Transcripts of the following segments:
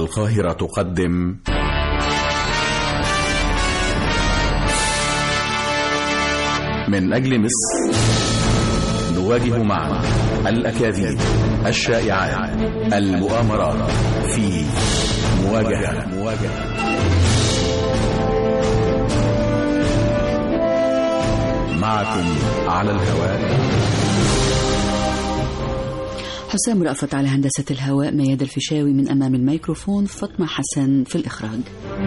القاهرة تقدم من أجل مصر نواجه معا الأكاذيب الشائعات المؤامرات في مواجهة مواجهة معكم على الهواء حسام رأفت على هندسة الهواء مياد الفيشاوي من أمام الميكروفون فاطمة حسن في الإخراج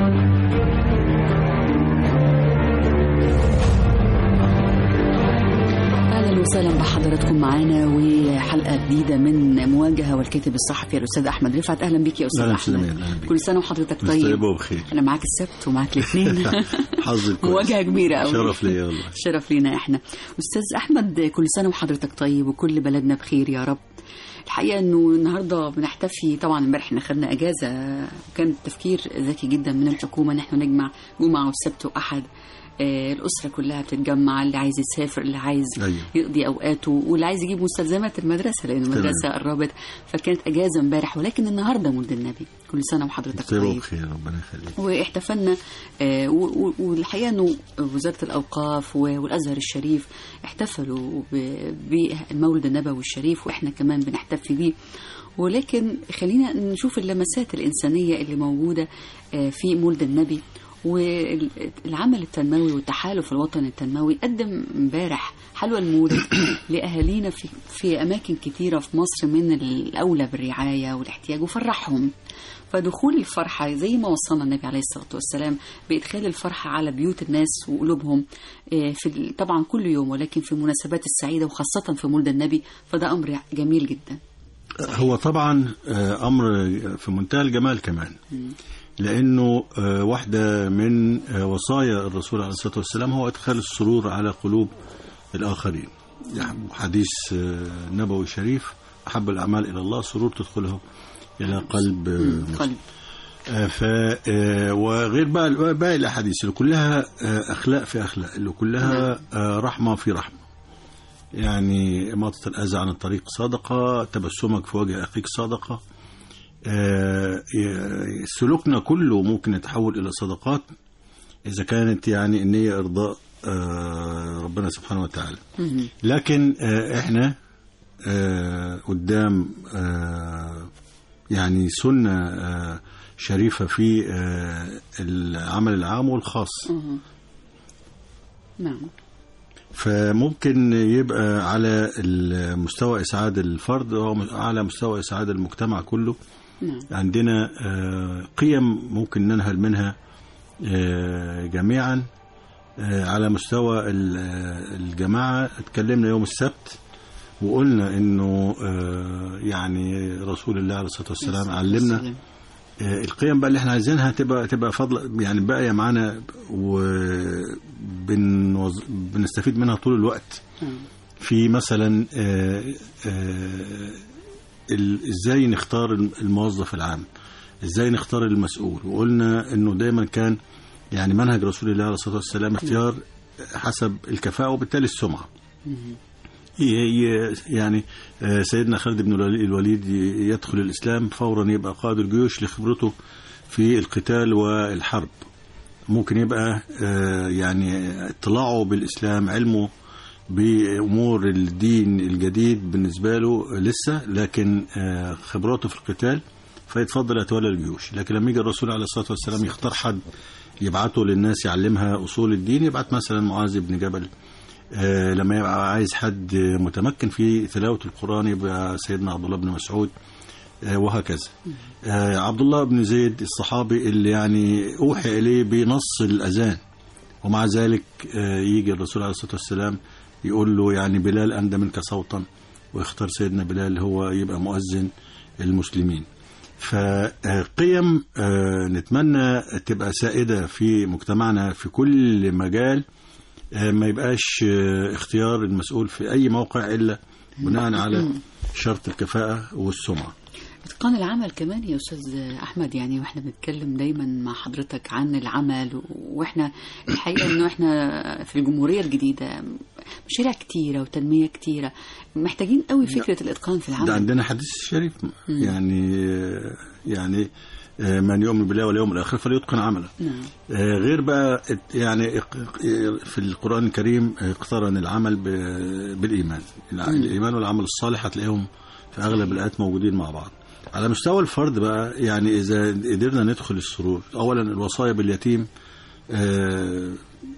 أهلا وسهلا بحضراتكم معانا وحلقة جديدة من مواجهة والكاتب الصحفي الأستاذ أحمد رفعت أهلا بك يا أستاذ أهلا أحمد وسهلا، أهلا بك. كل سنة وحضرتك طيب طيب وبخير أنا معاك السبت ومعاك الاثنين حظ كويس مواجهة كبيرة أوي شرف ليا والله شرف لينا احنا استاذ احمد كل سنه وحضرتك طيب وكل بلدنا بخير يا رب الحقيقه انه النهارده بنحتفي طبعا امبارح احنا خدنا اجازه كان تفكير ذكي جدا من الحكومه ان احنا نجمع جمعه والسبت واحد آه، الأسرة كلها بتتجمع اللي عايز يسافر اللي عايز أيوة. يقضي أوقاته واللي عايز يجيب مستلزمات المدرسة لأن المدرسة قربت فكانت أجازة امبارح ولكن النهاردة مولد النبي كل سنة وحضرتك طيب طيب وبخير ربنا يخليك واحتفلنا آه، و- و- والحقيقه انه وزاره الاوقاف و- والازهر الشريف احتفلوا ب- بالمولد النبوي الشريف واحنا كمان بنحتفي بيه ولكن خلينا نشوف اللمسات الانسانيه اللي موجوده آه، في مولد النبي والعمل التنموي والتحالف الوطني التنموي قدم امبارح حلوى المولد لاهالينا في في اماكن كتيره في مصر من الاولى بالرعايه والاحتياج وفرحهم فدخول الفرحة زي ما وصلنا النبي عليه الصلاة والسلام بإدخال الفرحة على بيوت الناس وقلوبهم آه، في ال- طبعا كل يوم ولكن في المناسبات السعيدة وخاصة في مولد النبي فده أمر جميل جدا هو طبعا آه، امر في منتهى الجمال كمان لانه آه، واحده من آه، وصايا الرسول عليه الصلاه والسلام هو ادخال السرور على قلوب الاخرين يعني حديث آه، نبوي شريف احب الاعمال الى الله سرور تدخله الى قلب آه، مسلم. قلب آه، ف آه، وغير بقى باقي الاحاديث اللي كلها آه، اخلاق في اخلاق اللي كلها آه، رحمه في رحمه يعني إماطة الأذى عن الطريق صدقة تبسمك في وجه أخيك صدقة آه، ي- سلوكنا كله ممكن يتحول إلى صدقات إذا كانت يعني النية إرضاء آه، ربنا سبحانه وتعالى مهم. لكن آه، إحنا آه، قدام آه، يعني سنة آه، شريفة في آه، العمل العام والخاص مهم. نعم فممكن يبقى على مستوى إسعاد الفرد وعلى مستوى إسعاد المجتمع كله نعم عندنا آه، قيم ممكن ننهل منها آه، جميعا آه، على مستوى ال- آه، الجماعة اتكلمنا يوم السبت وقلنا انه آه، يعني رسول الله عليه الصلاة والسلام علمنا آه، القيم بقى اللي احنا عايزينها تبقى تبقى فضل يعني باقيه معانا وبنستفيد منها طول الوقت نعم. في مثلا آه، آه، ال- ازاي نختار الموظف العام ازاي نختار المسؤول وقلنا انه دايما كان يعني منهج رسول الله عليه الصلاه والسلام اختيار حسب الكفاءه وبالتالي السمعه ي- ي- يعني آه، سيدنا خالد بن الولي- الوليد ي- يدخل الإسلام فورا يبقى قائد الجيوش لخبرته في القتال والحرب ممكن يبقى آه، يعني اطلاعه بالإسلام علمه بأمور الدين الجديد بالنسبة له لسه لكن آه، خبراته في القتال فيتفضل يتولى الجيوش لكن لما يجي الرسول عليه الصلاة والسلام يختار حد يبعته للناس يعلمها أصول الدين يبعت مثلا معاذ بن جبل آه، لما يبقى عايز حد متمكن في تلاوة القرآن يبقى سيدنا عبد الله بن مسعود آه، وهكذا آه، عبد الله بن زيد الصحابي اللي يعني أوحي إليه بنص الأذان ومع ذلك آه، يجي الرسول عليه الصلاة والسلام يقول له يعني بلال أندى منك صوتا ويختار سيدنا بلال هو يبقى مؤذن المسلمين فقيم آه، نتمنى تبقى سائدة في مجتمعنا في كل مجال آه، ما يبقاش آه، اختيار المسؤول في أي موقع إلا بناء على شرط الكفاءة والسمعة اتقان العمل كمان يا استاذ احمد يعني واحنا بنتكلم دايما مع حضرتك عن العمل واحنا الحقيقه انه احنا في الجمهوريه الجديده مشاريع كتيره وتنميه كتيره محتاجين قوي فكره الاتقان في ده العمل عندنا حديث شريف يعني يعني آه، من يؤمن بالله واليوم الآخر فليتقن عمله نعم آه، غير بقى ات- يعني اق- في القرآن الكريم اقترن العمل ب- بالإيمان الع- الإيمان والعمل الصالح هتلاقيهم في أغلب الآيات موجودين مع بعض على مستوى الفرد بقى يعني إذا قدرنا ندخل السرور أولا الوصايا باليتيم آه،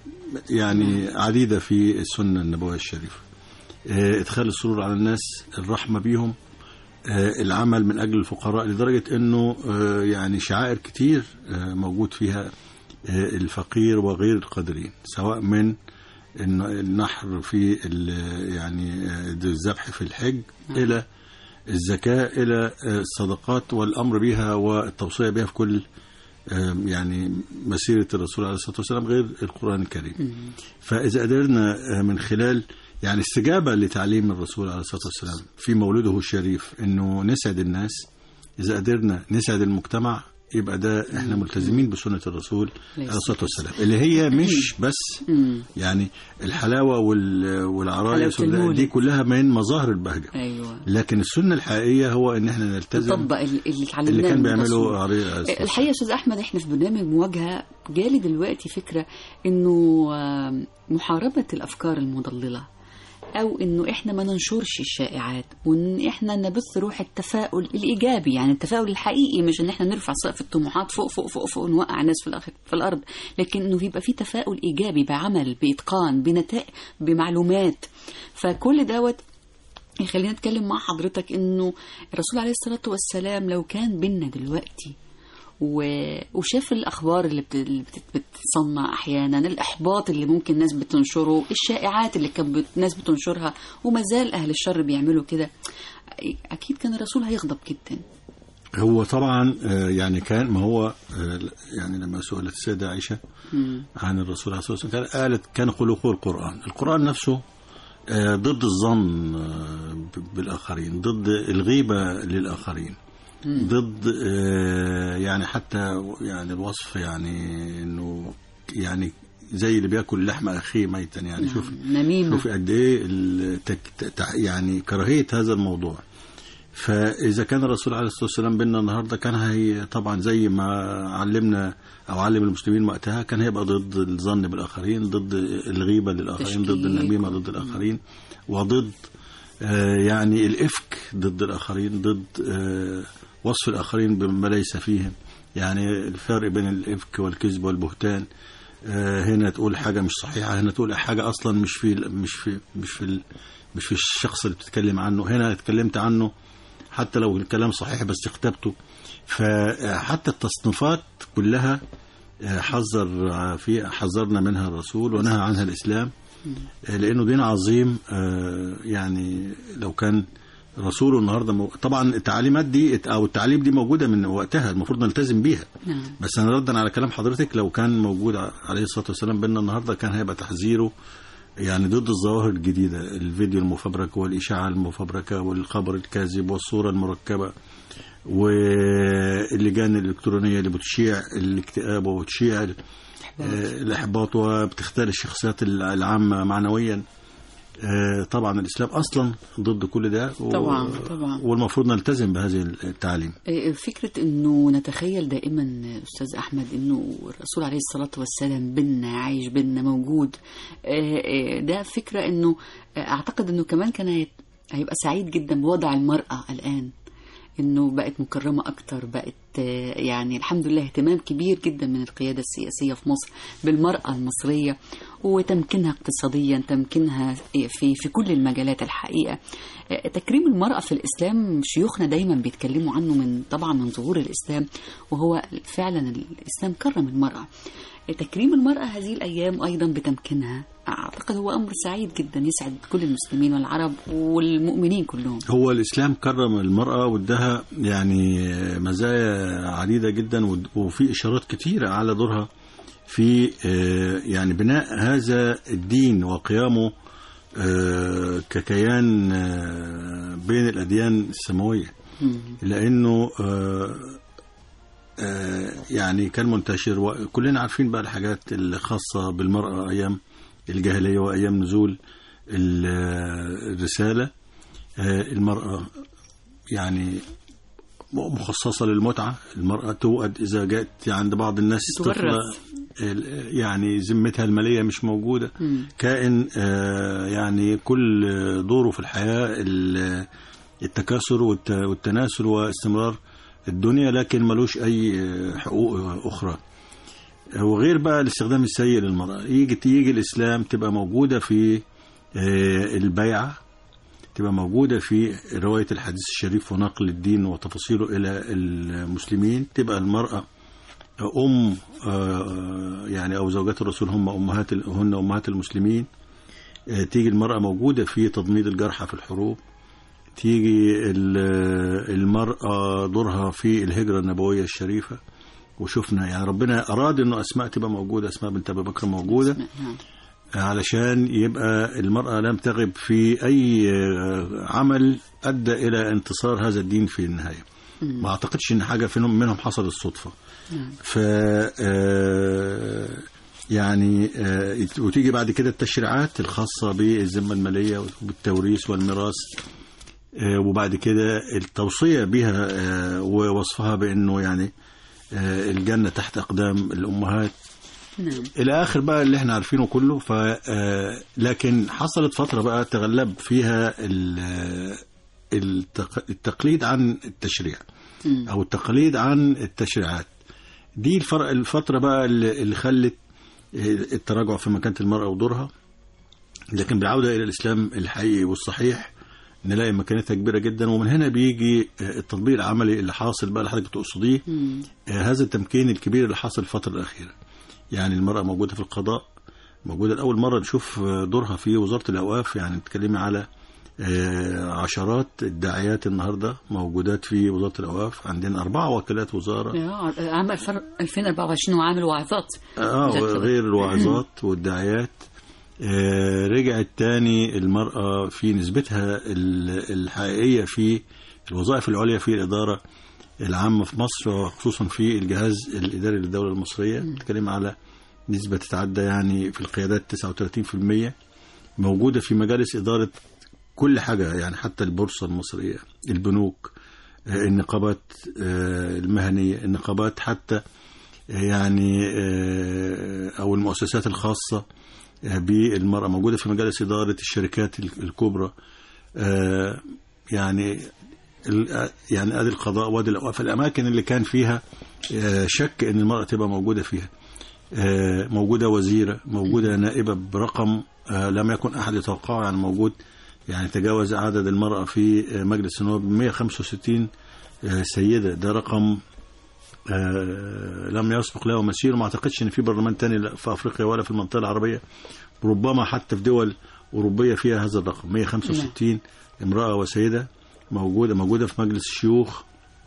يعني عديدة في السنة النبوية الشريفة آه، إدخال السرور على الناس الرحمة بيهم آه، العمل من أجل الفقراء لدرجة أنه آه، يعني شعائر كتير آه، موجود فيها آه، الفقير وغير القادرين سواء من الن- النحر في ال- يعني آه، الذبح في الحج إلى الزكاة إلى آه، الصدقات والأمر بها والتوصية بها في كل آه، يعني مسيرة الرسول عليه الصلاة والسلام غير القرآن الكريم فإذا قدرنا آه، من خلال يعني استجابة لتعليم الرسول عليه الصلاة والسلام في مولده الشريف إنه نسعد الناس إذا قدرنا نسعد المجتمع يبقى ده احنا ملتزمين بسنة الرسول عليه الصلاة والسلام اللي هي مش بس مم. يعني الحلاوة وال- والعرايس حلاوة وال- المولد. دي كلها من مظاهر البهجة ايوه لكن السنة الحقيقية هو ان احنا نلتزم نطبق اللي اللي اتعلمناه اللي كان من بيعمله الرسول. عليه الصلاة والسلام. الحقيقه يا استاذ احمد احنا في برنامج مواجهه جالي دلوقتي فكره انه آم، محاربه الافكار المضلله او انه احنا ما ننشرش الشائعات وان احنا نبث روح التفاؤل الايجابي يعني التفاؤل الحقيقي مش ان احنا نرفع سقف الطموحات فوق فوق فوق فوق ونوقع الناس في الاخر في الارض لكن انه يبقى في تفاؤل ايجابي بعمل باتقان بنتائج بمعلومات فكل دوت يخلينا نتكلم مع حضرتك انه الرسول عليه الصلاه والسلام لو كان بينا دلوقتي و... وشاف الاخبار اللي, بت... اللي بت... بتصنع احيانا الاحباط اللي ممكن ناس بتنشره الشائعات اللي كانت بت... ناس بتنشرها وما زال اهل الشر بيعملوا كده اكيد كان الرسول هيغضب جدا هو طبعا آه، يعني كان ما هو آه، يعني لما سئلت السيدة عائشة مم. عن الرسول عليه الصلاة والسلام كان- قالت كان خلقه القرآن القرآن نفسه آه، ضد الظن آه، ب- بالآخرين ضد الغيبة للآخرين ضد آه، يعني حتى يعني الوصف يعني انه يعني زي اللي بياكل لحم اخيه ميتا يعني شوف نميمه شوفي قد ايه التك- تع- يعني كراهيه هذا الموضوع فاذا كان الرسول عليه الصلاه والسلام بينا النهارده كان هي طبعا زي ما علمنا او علم المسلمين وقتها كان هيبقى ضد الظن بالاخرين ضد الغيبه للاخرين ضد تشكيك. النميمه ضد الاخرين وضد آه، يعني الافك ضد الاخرين ضد آه، وصف الاخرين بما ليس فيهم يعني الفرق بين الافك والكذب والبهتان آه، هنا تقول حاجه مش صحيحه هنا تقول حاجه اصلا مش في مش في مش في ال- مش في الشخص اللي بتتكلم عنه هنا اتكلمت عنه حتى لو الكلام صحيح بس اختبته فحتى التصنيفات كلها آه، حذر آه، في حذرنا منها الرسول ونهى عنها الاسلام آه، لانه دين عظيم آه، يعني لو كان رسوله النهارده مو... طبعا التعليمات دي او التعليم دي موجوده من وقتها المفروض نلتزم بيها نعم بس انا ردا على كلام حضرتك لو كان موجود ع- عليه الصلاه والسلام بيننا النهارده كان هيبقى تحذيره يعني ضد الظواهر الجديده الفيديو المفبرك والاشاعه المفبركه والخبر الكاذب والصوره المركبه واللجان الالكترونيه اللي بتشيع الاكتئاب وبتشيع ال- آه، الاحباط وبتختار الشخصيات الع- العامه معنويا آه، طبعا الاسلام اصلا ضد كل ده و- طبعاً، طبعاً. والمفروض نلتزم بهذه التعليم إيه، فكرة انه نتخيل دائما استاذ احمد انه الرسول عليه الصلاة والسلام بينا عايش بينا موجود إيه، إيه، ده فكرة انه اعتقد انه كمان كان هيت- هيبقى سعيد جدا بوضع المرأة الان انه بقت مكرمة اكتر بقت آه، يعني الحمد لله اهتمام كبير جدا من القيادة السياسية في مصر بالمرأة المصرية وتمكينها اقتصاديا تمكينها في في كل المجالات الحقيقة آه، تكريم المرأة في الإسلام شيوخنا دايما بيتكلموا عنه من طبعا من ظهور الإسلام وهو فعلا الإسلام كرم المرأة تكريم المرأة هذه الأيام أيضا بتمكينها أعتقد هو أمر سعيد جدا يسعد كل المسلمين والعرب والمؤمنين كلهم هو الإسلام كرم المرأة وادها يعني مزايا عديدة جدا ود- وفي إشارات كتيرة على دورها في آه، يعني بناء هذا الدين وقيامه آه، ككيان آه، بين الأديان السماوية مم. لأنه آه، آه، يعني كان منتشر وكلنا عارفين بقى الحاجات الخاصة بالمرأة أيام الجاهلية وأيام نزول ال- الرسالة آه، المرأة يعني مخصصة للمتعة المرأة توأد إذا جاءت عند بعض الناس تورث. طفلة ال- يعني ذمتها المالية مش موجودة مم. كائن آه، يعني كل دوره في الحياة ال- التكاثر والت- والتناسل واستمرار الدنيا لكن ملوش أي آه، حقوق أخرى وغير بقى الاستخدام السيء للمرأة يجي يجي الإسلام تبقى موجودة في آه، البيعة تبقى موجودة في رواية الحديث الشريف ونقل الدين وتفاصيله إلى المسلمين تبقى المرأة أم آه، يعني أو زوجات الرسول هم أمهات هن أمهات المسلمين آه، تيجي المرأة موجودة في تضميد الجرحى في الحروب تيجي ال- المرأة دورها في الهجرة النبوية الشريفة وشفنا يعني ربنا أراد أنه أسماء تبقى موجودة أسماء بنت أبي بكر موجودة نعم. علشان يبقى المرأة لم تغب في أي آه، عمل أدى إلى انتصار هذا الدين في النهاية ما أعتقدش إن حاجة فيهم منهم حصلت صدفة نعم. ف آه، يعني آه، وتيجي بعد كده التشريعات الخاصة بالذمة المالية والتوريث والميراث آه، وبعد كده التوصية بها آه، ووصفها بأنه يعني آه، الجنة تحت أقدام الأمهات نعم الى اخر بقى اللي احنا عارفينه كله ف آه، لكن حصلت فتره بقى تغلب فيها ال- التق- التقليد عن التشريع مم. او التقليد عن التشريعات دي الفرق الفتره بقى اللي اللي خلت التراجع في مكانه المراه ودورها لكن بالعوده الى الاسلام الحقيقي والصحيح نلاقي مكانتها كبيره جدا ومن هنا بيجي التطبيق العملي اللي حاصل بقى اللي حضرتك تقصديه مم. آه، هذا التمكين الكبير اللي حصل الفترة الأخيرة يعني المرأة موجودة في القضاء موجودة لأول مرة نشوف آه، دورها في وزارة الأوقاف يعني بتتكلمي على آه، عشرات الداعيات النهاردة موجودات في وزارة الأوقاف عندنا أربعة وكالات وزارة يا عام 2024 وعام الوعظات اه بالظبط. غير الواعظات والداعيات آه، رجعت تاني المرأة في نسبتها ال- الحقيقية في الوظائف العليا في الإدارة العامة في مصر وخصوصا في الجهاز الإداري للدولة المصرية بتتكلم على نسبة تتعدى يعني في القيادات 39% موجودة في مجالس إدارة كل حاجة يعني حتى البورصة المصرية البنوك آه، النقابات آه، المهنية النقابات حتى يعني آه، او المؤسسات الخاصه آه، بالمراه موجوده في مجالس اداره الشركات الكبرى آه، يعني ال- يعني ادي القضاء وادي الاوقاف الاماكن اللي كان فيها آه، شك ان المراه تبقى موجوده فيها آه، موجوده وزيره موجوده نائبه برقم آه، لم يكن احد يتوقعه يعني موجود يعني تجاوز عدد المراه في آه، مجلس النواب 165 آه، سيده ده رقم آه، لم يسبق له مسير وما اعتقدش ان في برلمان تاني لا في افريقيا ولا في المنطقه العربيه ربما حتى في دول اوروبيه فيها هذا الرقم 165 امراه وسيده موجوده موجوده في مجلس الشيوخ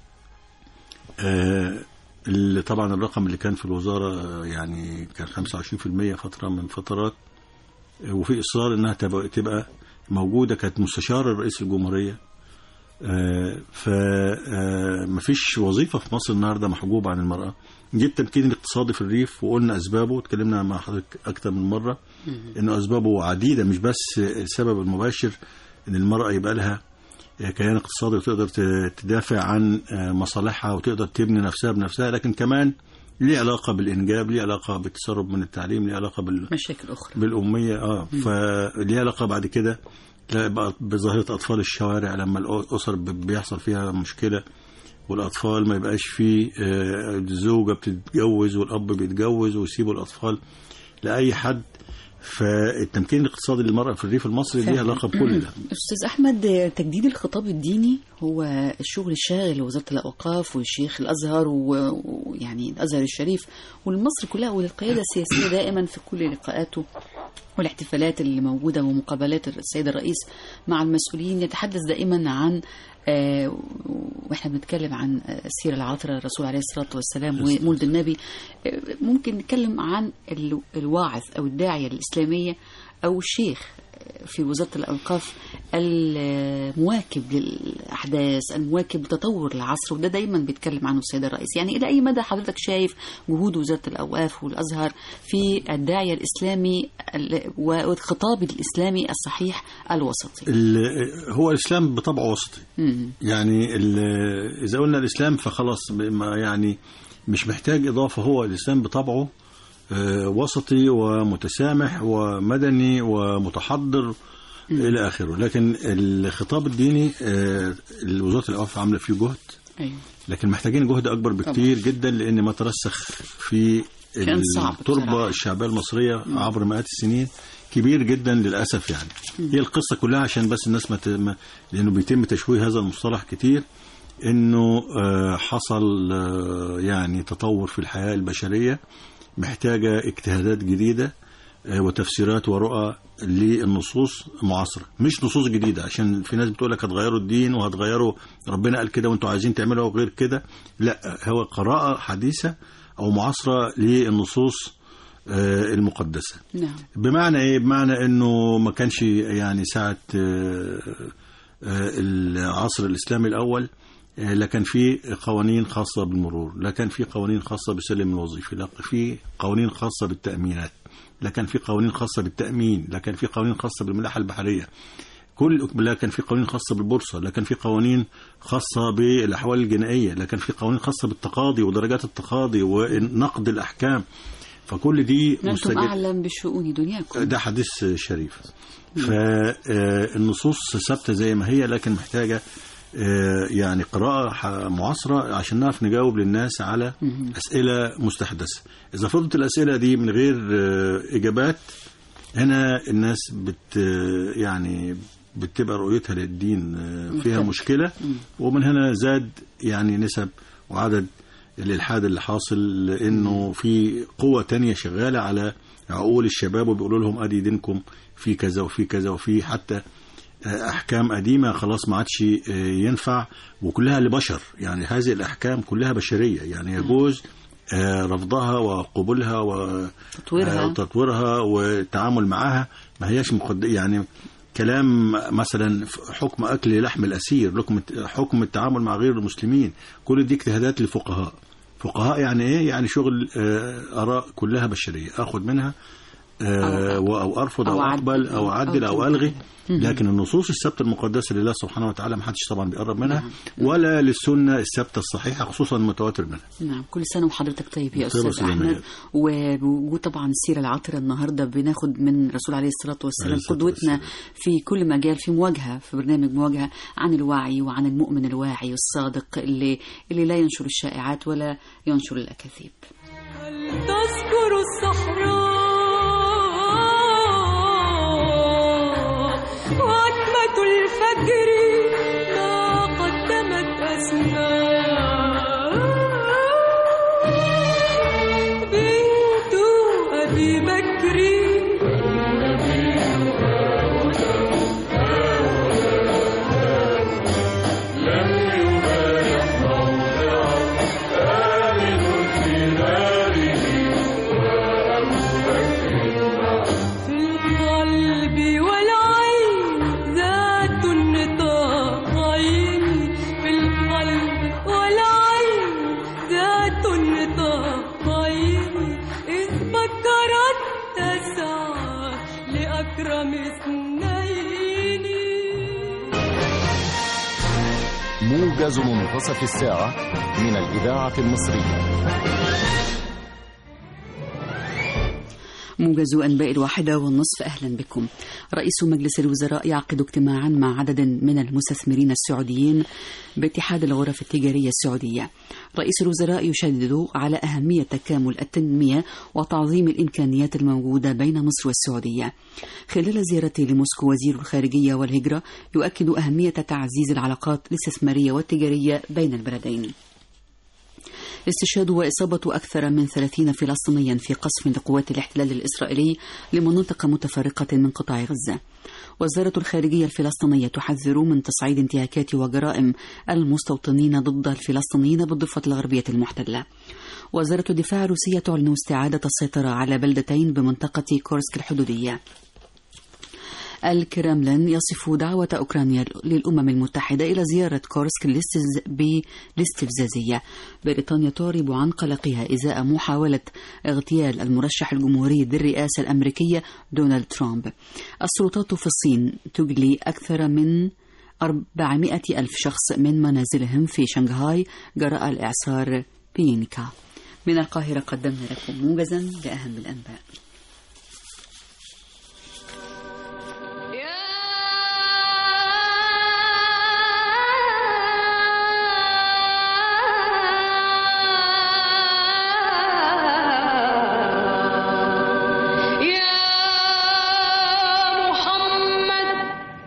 آه، اللي طبعا الرقم اللي كان في الوزاره آه، يعني كان 25% فتره من فترات آه، وفي اصرار انها تبقى, تبقى موجوده كانت مستشاره رئيس الجمهوريه فمفيش وظيفة في مصر النهاردة محجوبة عن المرأة دي التمكين الاقتصادي في الريف وقلنا أسبابه واتكلمنا مع حضرتك أكتر من مرة إنه أسبابه عديدة مش بس السبب المباشر إن المرأة يبقى لها كيان اقتصادي وتقدر ت- تدافع عن مصالحها وتقدر تبني نفسها بنفسها لكن كمان ليه علاقة بالإنجاب ليه علاقة بالتسرب من التعليم ليه علاقة بال... مشاكل أخرى بالأمية اه فليه علاقة بعد كده لا بقى بظاهرة أطفال الشوارع لما الأسر ب- بيحصل فيها مشكلة والأطفال ما يبقاش فيه آه، الزوجة بتتجوز والأب بيتجوز ويسيبوا الأطفال لأي حد فالتمكين الاقتصادي للمرأة في الريف المصري ليه فعلا. علاقة بكل ده أستاذ أحمد تجديد الخطاب الديني هو الشغل الشاغل لوزارة الأوقاف والشيخ الأزهر و- ويعني الأزهر الشريف ولمصر كلها وللقيادة السياسية دائما في كل لقاءاته والاحتفالات اللي موجودة ومقابلات السيد الرئيس مع المسؤولين يتحدث دائما عن آه، واحنا بنتكلم عن السيرة العاطرة للرسول عليه الصلاة والسلام ومولد النبي آه، ممكن نتكلم عن ال- الواعظ أو الداعية الإسلامية أو الشيخ في وزارة الأوقاف المواكب للأحداث المواكب لتطور العصر وده دايما بيتكلم عنه السيد الرئيس يعني إلى أي مدى حضرتك شايف جهود وزارة الأوقاف والأزهر في الداعية الإسلامي ال- والخطاب الإسلامي الصحيح الوسطي ال- هو الإسلام بطبعه وسطي مم. يعني ال- إذا قلنا الإسلام فخلاص ما يعني مش محتاج إضافة هو الإسلام بطبعه آه، وسطي ومتسامح ومدني ومتحضر إلى آخره لكن الخطاب الديني آه، وزارة الأوقاف عاملة فيه جهد أيوه لكن محتاجين جهد أكبر بكتير جدا لأن ما ترسخ في كان صعب التربة بصراحة. الشعبية المصرية عبر مئات السنين كبير جدا للأسف يعني هي القصة كلها عشان بس الناس ما ت- ما- لأنه بيتم تشويه هذا المصطلح كتير انه آه، حصل آه، يعني تطور في الحياة البشرية محتاجة اجتهادات جديدة آه، وتفسيرات ورؤى للنصوص معاصرة مش نصوص جديدة عشان في ناس بتقول لك هتغيروا الدين وهتغيروا ربنا قال كده وانتوا عايزين تعملوا غير كده لا هو قراءة حديثة او معاصرة للنصوص آه، المقدسة نعم بمعنى ايه بمعنى انه ما كانش يعني ساعه آه، آه، العصر الاسلامي الاول آه، لا كان في قوانين خاصه بالمرور لا كان في قوانين خاصه بالسلم الوظيفي لا في قوانين خاصه بالتامينات لا كان في قوانين خاصه بالتامين لا كان في قوانين خاصه بالملاحه البحريه كل لا كان في قوانين خاصه بالبورصه لا كان في قوانين خاصه بالاحوال الجنائيه لا كان في قوانين خاصه بالتقاضي ودرجات التقاضي ونقد الاحكام فكل دي أنتم مستجد أعلم بشؤون دنياكم ده حديث شريف فالنصوص ثابته زي ما هي لكن محتاجه آه، يعني قراءة ح- معاصرة عشان نعرف نجاوب للناس على أسئلة مستحدثة إذا فضلت الأسئلة دي من غير آه، إجابات هنا الناس بت يعني بتبقى رؤيتها للدين آه، فيها مختلف. مشكلة ومن هنا زاد يعني نسب وعدد الإلحاد اللي حاصل لأنه في قوة تانية شغالة على عقول الشباب وبيقولوا لهم أدي دينكم في كذا وفي كذا وفي حتى آه، أحكام قديمة خلاص ما عادش آه، ينفع وكلها لبشر يعني هذه الأحكام كلها بشرية يعني يجوز آه، رفضها وقبولها و تطويرها. آه، وتطويرها والتعامل معها ما هياش مقد... يعني كلام مثلا حكم اكل لحم الاسير حكم حكم التعامل مع غير المسلمين كل دي اجتهادات للفقهاء فقهاء يعني ايه يعني شغل آه، اراء كلها بشريه اخد منها آه، و- او ارفض او أو أعدل. اقبل او اعدل أو او الغي لكن النصوص الثابته المقدسه لله سبحانه وتعالى ما حدش طبعا بيقرب منها ولا للسنه الثابته الصحيحه خصوصا المتواتر منها نعم كل سنة وحضرتك طيب يا طيب أستاذ يا سيدي أحمد وبوجود طبعا السيرة العطرة النهاردة بناخد من الرسول عليه الصلاة والسلام عليه الصلاة قدوتنا والسلام. في كل مجال في مواجهة في برنامج مواجهة عن الوعي وعن المؤمن الواعي الصادق اللي اللي لا ينشر الشائعات ولا ينشر الأكاذيب هل تذكر الصحراء وعتمة الفجر ما قدمت أسماء بنت أبي بكر في القلب والعين ذات النطاقين في القلب والعين ذات النطاقين إذ فكرت تسعى لأكرم اثنين موجز منتصف الساعة من الإذاعة المصرية موجز أنباء الواحدة والنصف أهلا بكم رئيس مجلس الوزراء يعقد اجتماعا مع عدد من المستثمرين السعوديين باتحاد الغرف التجارية السعودية رئيس الوزراء يشدد على أهمية تكامل التنمية وتعظيم الإمكانيات الموجودة بين مصر والسعودية خلال زيارته لموسكو وزير الخارجية والهجرة يؤكد أهمية تعزيز العلاقات الاستثمارية والتجارية بين البلدين استشهاد وإصابة أكثر من 30 فلسطينيا في قصف لقوات الاحتلال الإسرائيلي لمناطق متفرقة من قطاع غزة وزارة الخارجية الفلسطينية تحذر من تصعيد انتهاكات وجرائم المستوطنين ضد الفلسطينيين بالضفة الغربية المحتلة وزارة الدفاع الروسية تعلن استعادة السيطرة على بلدتين بمنطقة كورسك الحدودية الكرملين يصف دعوة أوكرانيا للأمم المتحدة إلى زيارة كورسك الاستز- بالاستفزازية بريطانيا تعرب عن قلقها إزاء محاولة اغتيال المرشح الجمهوري ذي الرئاسة الأمريكية دونالد ترامب السلطات في الصين تجلي أكثر من 400 ألف شخص من منازلهم في شنغهاي جراء الإعصار بينكا من القاهرة قدمنا لكم موجزا لأهم الأنباء يا محمد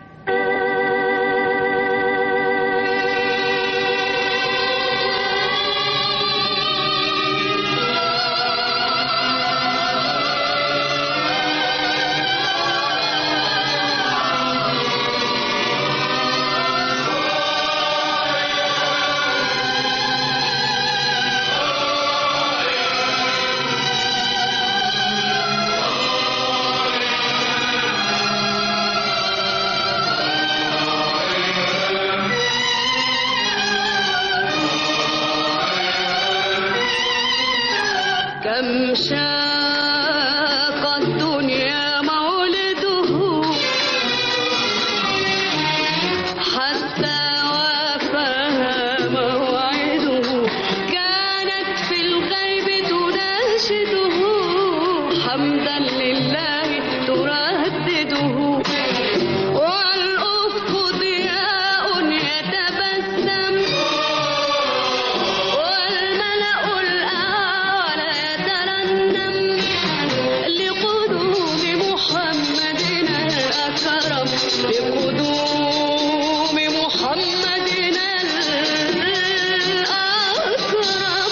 كم شاق الدنيا مولده حتى وافاها موعده كانت في الغيب تناشده حمدا لله تردده والأفق ضياء يتبسم والملأ الأعلى يترنم لقدوم محمدنا الأكرم لقدوم محمدنا الأكرم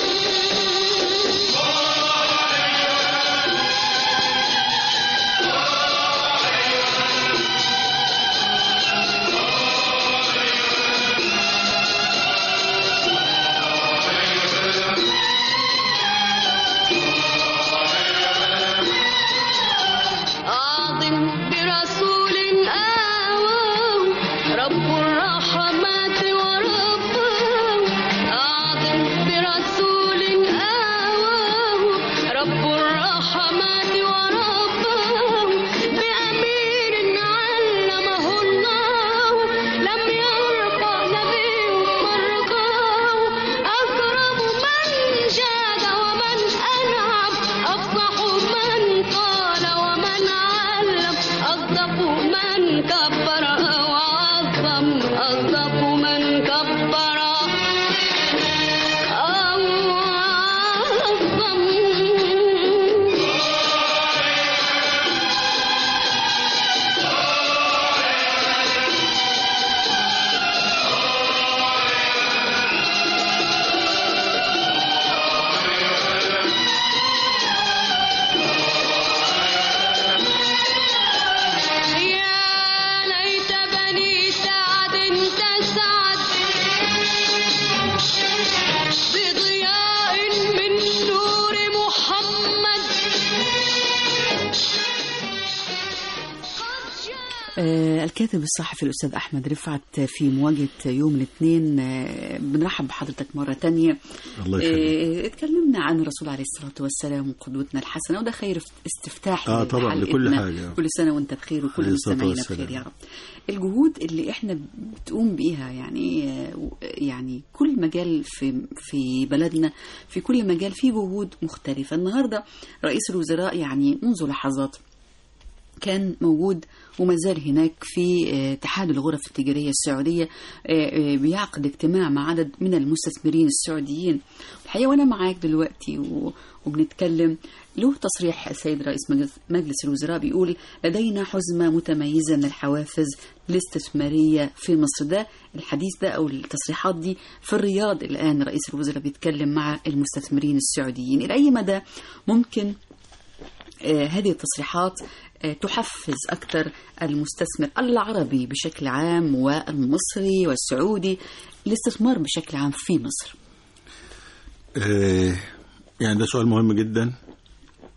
أعظم برسول آواه رب الرحمات ورباه أعظم برسول آواه رب الرحمات ورباه بأمير علمه الله لم يرقى نبي مرقاه أكرم من جاد ومن أنعم أفصح من قال ومن علم أصدق من كبر وعظم أصدق من كبر أو عظم يا ليت بني سعد تسعد بضياء من نور محمد آه، الكاتب الصحفي الأستاذ أحمد رفعت في مواجهة يوم الاثنين آه، بنرحب بحضرتك مرة تانية الله يخليك آه، اتكلمنا عن الرسول عليه الصلاة والسلام وقدوتنا الحسنة وده خير استفتاح آه، طبعاً، لكل لحلقتنا. حاجة. كل سنة وانت بخير وكل عليه الصلاة مستمعينا والسلام. بخير يا رب الجهود اللي احنا بتقوم بيها يعني آه، و- يعني كل مجال في في بلدنا في كل مجال في جهود مختلفة النهاردة رئيس الوزراء يعني منذ لحظات كان موجود وما زال هناك في آه، اتحاد الغرف التجارية السعودية آه، آه، بيعقد اجتماع مع عدد من المستثمرين السعوديين الحقيقة وأنا معاك دلوقتي و- وبنتكلم له تصريح السيد رئيس مجلس- مجلس الوزراء بيقول لدينا حزمة متميزة من الحوافز الاستثمارية في مصر ده الحديث ده أو التصريحات دي في الرياض الآن رئيس الوزراء بيتكلم مع المستثمرين السعوديين إلى أي مدى ممكن آه، هذه التصريحات آه، تحفز أكثر المستثمر العربي بشكل عام والمصري والسعودي الاستثمار بشكل عام في مصر آه، يعني ده سؤال مهم جدا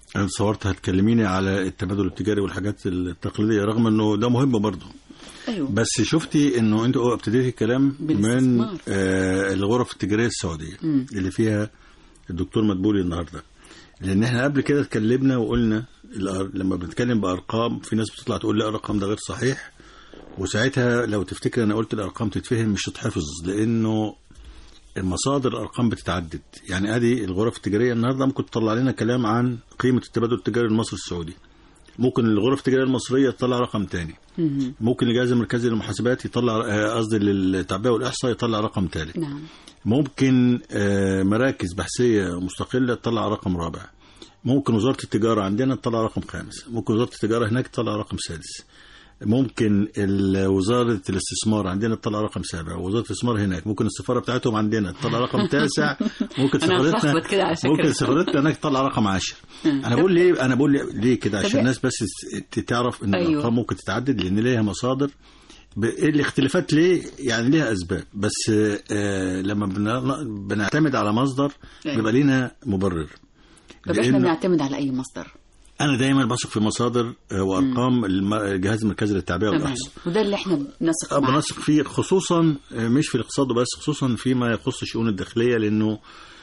انا تصورت هتكلميني على التبادل التجاري والحاجات التقليديه رغم انه ده مهم برضه ايوه بس شفتي انه انت ابتديتي الكلام من بالاستثمار. آه الغرف التجاريه السعوديه مم. اللي فيها الدكتور مدبولي النهارده لان احنا قبل كده اتكلمنا وقلنا الأر- لما بنتكلم بارقام في ناس بتطلع تقول لا الرقم ده غير صحيح وساعتها لو تفتكر انا قلت الارقام تتفهم مش تتحفظ لانه المصادر الارقام بتتعدد يعني ادي الغرف التجاريه النهارده ممكن تطلع لنا كلام عن قيمه التبادل التجاري المصري السعودي ممكن الغرف التجاريه المصريه تطلع رقم تاني مهم. ممكن الجهاز المركزي للمحاسبات يطلع آه، قصدي للتعبئه والاحصاء يطلع رقم ثالث نعم ممكن آه، مراكز بحثيه مستقله تطلع رقم رابع ممكن وزاره التجاره عندنا تطلع رقم خامس ممكن وزاره التجاره هناك تطلع رقم سادس ممكن ال- وزاره الاستثمار عندنا تطلع رقم سابع وزاره الاستثمار هناك ممكن السفاره بتاعتهم عندنا تطلع رقم تاسع ممكن أنا سفارتنا هتلخبط كده على فكرة. ممكن سفارتنا هناك تطلع رقم عشر انا بقول ليه انا بقول ليه- ليه كده عشان طب- الناس بس ت- تعرف ان أيوة. الارقام ممكن تتعدد لان ليها مصادر ب- الاختلافات ليه يعني ليها اسباب بس آه لما بن- بنعتمد على مصدر أيوة. بيبقى لينا مبرر طب احنا لأنه بنعتمد على اي مصدر انا دايما بثق في مصادر آه، وارقام الم- الجهاز المركزي للتعبئه تمام والاحصاء وده اللي احنا بنثق آه، معاه بنثق فيه خصوصا آه، مش في الاقتصاد بس خصوصا فيما يخص الشؤون الداخليه لانه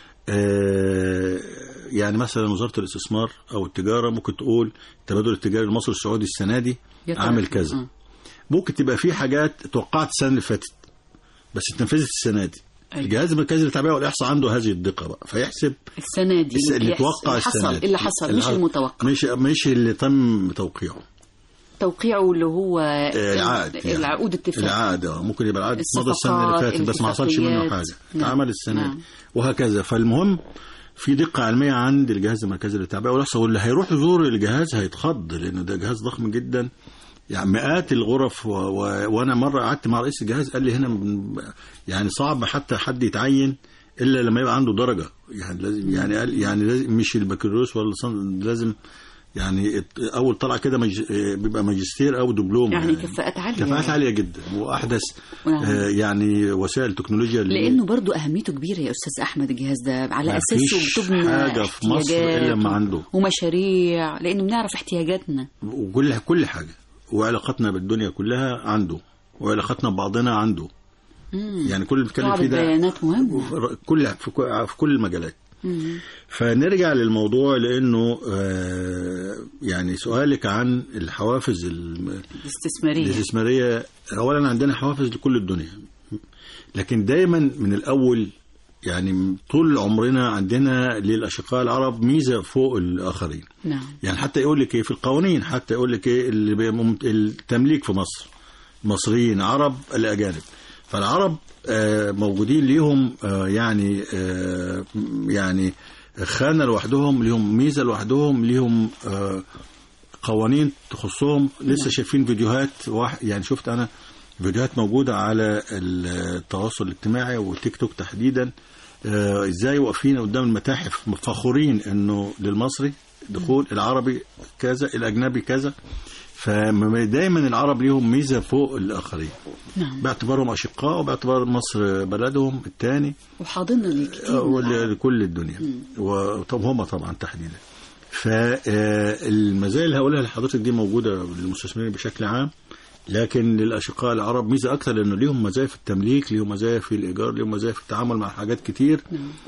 آه، يعني مثلا وزاره الاستثمار او التجاره ممكن تقول التبادل التجاري المصري السعودي السنه دي يا ترى. عامل كذا آه. ممكن تبقى في حاجات توقعت السنه اللي فاتت بس اتنفذت السنه دي أيوة. الجهاز المركزي للتعبئه والاحصاء عنده هذه الدقه بقى فيحسب السنه دي الس- اللي يحس- توقع اللي السنه حصل دي اللي حصل مش اللي- المتوقع مش مش اللي تم توقيعه توقيعه اللي هو آه، العقد يعني. العقود اتفاق العقد اه ممكن يبقى العقد مضى السنه اللي الصفقات، فاتت بس ما حصلش منه الاتفاقيات. حاجه نعم. اتعمل السنه نعم. دي وهكذا فالمهم في دقه علميه عند الجهاز المركزي للتعبئه والاحصاء واللي هيروح يزور الجهاز هيتخض لانه ده جهاز ضخم جدا يعني مئات الغرف و... و... وانا مره قعدت مع رئيس الجهاز قال لي هنا من... يعني صعب حتى حد يتعين الا لما يبقى عنده درجه يعني لازم يعني قال يعني لازم مش البكالوريوس ولا الصن- لازم يعني ات- اول طلع كده مج... بيبقى ماجستير او دبلوم يعني كفاءات عاليه كفاءات عاليه جدا واحدث نعم. آه يعني وسائل تكنولوجيا اللي- لانه برضو اهميته كبيره يا استاذ احمد الجهاز ده على ما اساسه فيش بتبنى حاجة في مصر احتياجات إلا ما عنده. ومشاريع لانه بنعرف احتياجاتنا وكل كل حاجه وعلاقتنا بالدنيا كلها عنده وعلاقتنا ببعضنا عنده يعني كل اللي بنتكلم قاعدة فيه ده بيانات مهمة كل في كل- في كل المجالات مم. فنرجع للموضوع لانه آه، يعني سؤالك عن الحوافز الم- الاستثمارية الاستثماريه اولا عندنا حوافز لكل الدنيا لكن دايما من الاول يعني طول عمرنا عندنا للاشقاء العرب ميزه فوق الاخرين نعم يعني حتى يقول لك ايه في القوانين حتى يقول لك ايه اللي بي- مم- التمليك في مصر مصريين عرب الاجانب فالعرب آه، موجودين ليهم آه، يعني آه، يعني خانه لوحدهم ليهم ميزه لوحدهم ليهم آه، قوانين تخصهم لسه شايفين فيديوهات واحد يعني شفت انا فيديوهات موجوده على التواصل الاجتماعي والتيك توك تحديدا آه، ازاي واقفين قدام المتاحف فخورين انه للمصري دخول العربي كذا الاجنبي كذا فدايما العرب ليهم ميزه فوق الاخرين نعم باعتبارهم اشقاء وباعتبار مصر بلدهم الثاني وحاضننا لكتير من العالم. لكل الدنيا وطب هم طبعا تحديدا فالمزايا اللي هقولها لحضرتك دي موجوده للمستثمرين بشكل عام لكن للاشقاء العرب ميزه اكثر لانه ليهم مزايا في التمليك ليهم مزايا في الايجار ليهم مزايا في التعامل مع حاجات كتير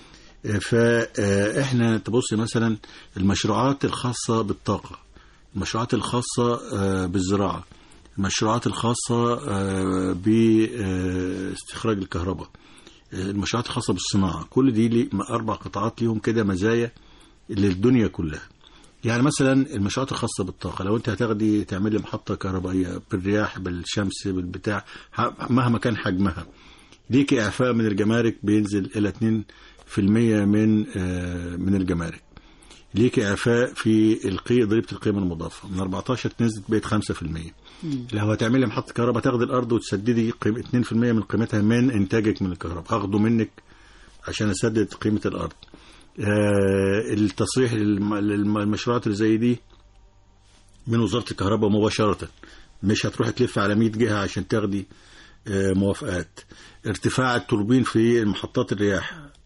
فاحنا تبص مثلا المشروعات الخاصه بالطاقه المشروعات الخاصه آه، بالزراعه المشروعات الخاصه آه، باستخراج الكهرباء المشروعات الخاصه بالصناعه كل دي لي اربع قطاعات ليهم كده مزايا للدنيا كلها يعني مثلا المشروعات الخاصه بالطاقه لو انت هتاخدي تعملي محطه كهربائيه بالرياح بالشمس بالبتاع ح- مهما كان حجمها ليك اعفاء من الجمارك بينزل الى 2% من آه، من الجمارك ليك اعفاء في القي ضريبه القيمه المضافه من 14 نزلت بقت 5% لو هتعملي محطه كهرباء تاخدي الارض وتسددي قيم- 2% من قيمتها من انتاجك من الكهرباء هاخده منك عشان اسدد قيمه الارض آه، التصريح للم- للمشروعات اللي زي دي من وزاره الكهرباء مباشره مش هتروحي تلف على 100 جهه عشان تاخدي آه، موافقات ارتفاع التوربين في محطات الرياح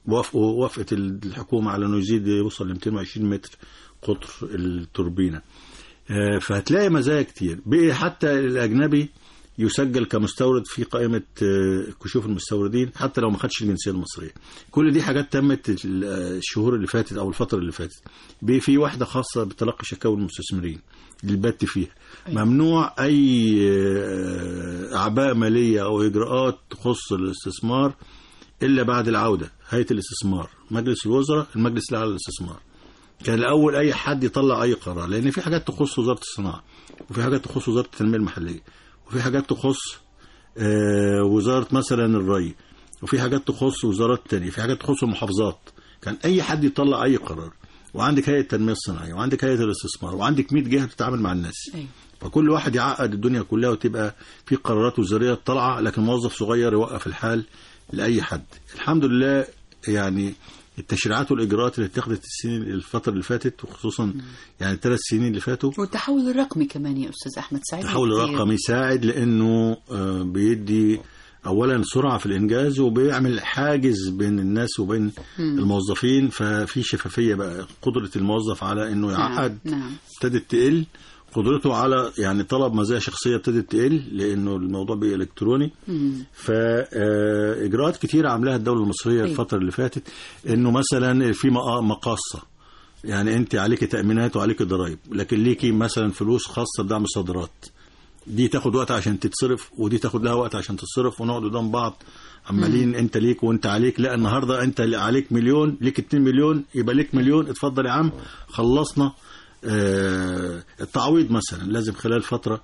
وافقوا وافقت الحكومه على انه يزيد يوصل ل 220 متر قطر التوربينه آه، فهتلاقي مزايا كتير بقي حتى الاجنبي يسجل كمستورد في قائمة آه، كشوف المستوردين حتى لو ما خدش الجنسية المصرية كل دي حاجات تمت ال- آه، الشهور اللي فاتت أو الفترة اللي فاتت بقي في واحدة خاصة بتلقي شكاوى المستثمرين البت فيها ممنوع أي آه، أعباء مالية أو إجراءات تخص الاستثمار إلا بعد العودة هيئة الاستثمار مجلس الوزراء المجلس الأعلى للاستثمار كان الأول أي حد يطلع أي قرار لأن في حاجات تخص وزارة الصناعة وفي حاجات تخص وزارة التنمية المحلية وفي حاجات تخص آه، وزارة مثلا الري وفي حاجات تخص وزارات تانية في حاجات تخص المحافظات كان أي حد يطلع أي قرار وعندك هيئة التنمية الصناعية وعندك هيئة الاستثمار وعندك 100 جهة بتتعامل مع الناس أيوة. فكل واحد يعقد الدنيا كلها وتبقى في قرارات وزارية طالعة لكن موظف صغير يوقف الحال لأي حد الحمد لله يعني التشريعات والإجراءات اللي اتخذت السنين الفترة اللي فاتت وخصوصا يعني الثلاث سنين اللي فاتوا والتحول الرقمي كمان يا أستاذ أحمد سعيد التحول الرقمي يساعد لانه آه، بيدي اولا سرعه في الانجاز وبيعمل حاجز بين الناس وبين الموظفين ففي شفافيه بقى قدره الموظف على انه يعقد نعم نعم ابتدت تقل قدرته على يعني طلب مزايا شخصيه ابتدت تقل لانه الموضوع بقى الكتروني مم. فاجراءات كتيره عاملاها الدوله المصريه أيوة. الفتره اللي فاتت انه مثلا في مقا- مقاصه يعني انت عليك تامينات وعليك ضرائب لكن ليكي مثلا فلوس خاصه بدعم الصادرات دي تاخد وقت عشان تتصرف ودي تاخد لها وقت عشان تتصرف ونقعد قدام بعض عمالين انت ليك وانت عليك لا النهارده انت اللي عليك مليون ليك 2 مليون يبقى ليك مليون اتفضل يا عم خلصنا آه التعويض مثلا لازم خلال فتره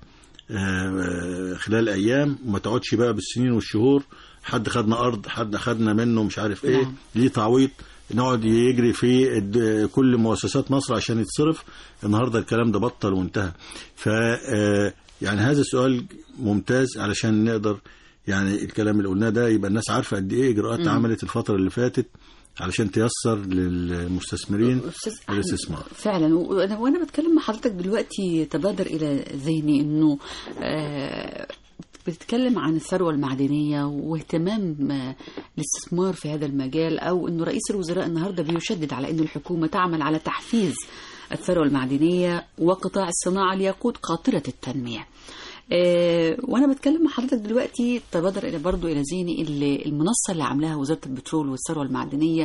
آه خلال ايام وما تقعدش بقى بالسنين والشهور حد خدنا ارض حد خدنا منه مش عارف ايه نعم. ليه تعويض نقعد يجري في الد- كل مؤسسات مصر عشان يتصرف النهارده الكلام ده بطل وانتهى ف آه، يعني هذا السؤال ممتاز علشان نقدر يعني الكلام اللي قلناه ده يبقى الناس عارفه قد ايه اجراءات عملت الفتره اللي فاتت علشان تيسر للمستثمرين أستاذ أحمد، الاستثمار فعلا وانا وانا بتكلم مع حضرتك دلوقتي تبادر الى ذهني انه آه، بتتكلم عن الثروه المعدنيه واهتمام آه، الاستثمار في هذا المجال او انه رئيس الوزراء النهارده بيشدد على انه الحكومه تعمل على تحفيز الثروه المعدنيه وقطاع الصناعه ليقود قاطره التنميه. آه، وانا بتكلم مع حضرتك دلوقتي تبادر الى برضو الى ذهني ال- المنصه اللي عاملاها وزاره البترول والثروه المعدنيه